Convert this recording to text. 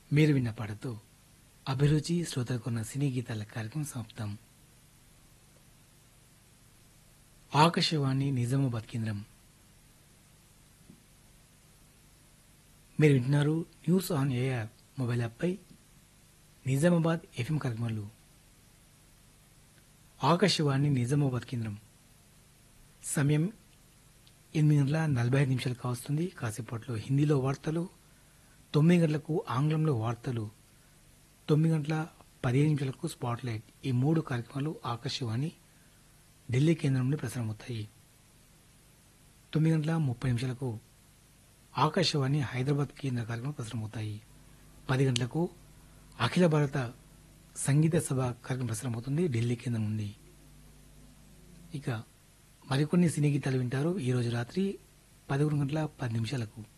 మీరు విన్న పాటతో అభిరుచి శ్రోతలకున్న సినీ గీతాల కార్యక్రమం సమాప్తం ఆకాశవాణి నిజామాబాద్ కేంద్రం మీరు వింటున్నారు న్యూస్ ఆన్ ఏఆర్ మొబైల్ యాప్పై నిజామాబాద్ ఎఫ్ఎం కార్యక్రమాలు ఆకాశవాణి నిజామాబాద్ కేంద్రం సమయం ఎనిమిది గంటల నలభై ఐదు నిమిషాలు కావస్తుంది కాసేపట్లో హిందీలో వార్తలు తొమ్మిది గంటలకు ఆంగ్లంలో వార్తలు తొమ్మిది గంటల పదిహేను నిమిషాలకు స్పాట్ లైట్ ఈ మూడు కార్యక్రమాలు ఆకాశవాణి ఢిల్లీ కేంద్రం నుండి ప్రసారమవుతాయి తొమ్మిది గంటల ముప్పై నిమిషాలకు ఆకాశవాణి హైదరాబాద్ కేంద్ర కార్యక్రమాలు ప్రసారమవుతాయి పది గంటలకు అఖిల భారత సంగీత సభ కార్యక్రమం ప్రసారమవుతుంది ఢిల్లీ కేంద్రం నుండి ఇక మరికొన్ని సినీ గీతాలు వింటారు ఈ రోజు రాత్రి పదకొండు గంటల పది నిమిషాలకు